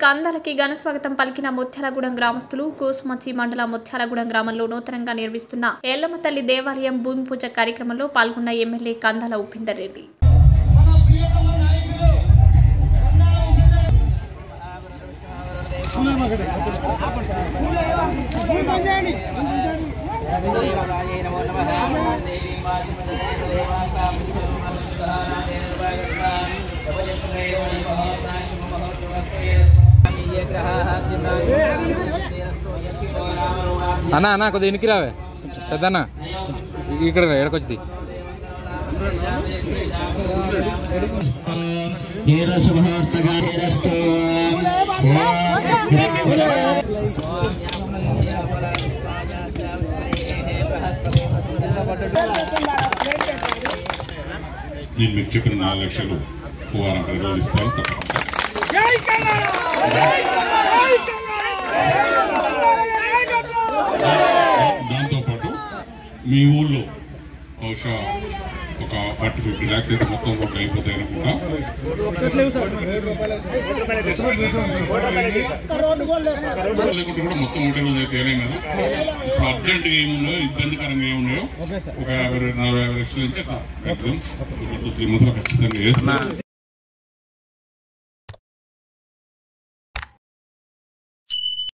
కందాలకి ఘనస్వాగతం పలికిన ముత్యాలగూడెం గ్రామస్తులు కోసుమచ్చి మండల ముత్యాలగూడెం గ్రామంలో నూతనంగా నిర్మిస్తున్న ఎల్లమ్మ తల్లి దేవాలయం భూమి పూజ కార్యక్రమంలో పాల్గొన్న ఎమ్మెల్యే కందాల ఉపేందర్ రెడ్డి అన్న అన్న కొద్దిగా ఎనికి రావే పెద్దన్న ఇక్కడ రా, ఎడకొచ్చింది ఏరసుభార్తగారస్తు నేను మీకు చెప్పిన నాలుగు లక్షలు వారం పది రోజులు ఇస్తాను తప్పకుండా దాంతోపాటు మీ ఊళ్ళో బహుశా ఒక ఫార్టీ ఫిఫ్టీ ల్యాక్స్ అయితే మొత్తం కూడా అయిపోతాయి అనుకుంటా లేకుంటే కూడా మొత్తం ఒకటే రోజు అయితే ఏలేం కదా ఇప్పుడు అర్జెంట్గా ఏమున్నాయో ఇబ్బందికరంగా ఏమున్నాయో ఒక యాభై నాలుగు యాభై లక్షల నుంచి అట్లా త్రీ మంత్స్లో ఖచ్చితంగా వేస్తున్నాం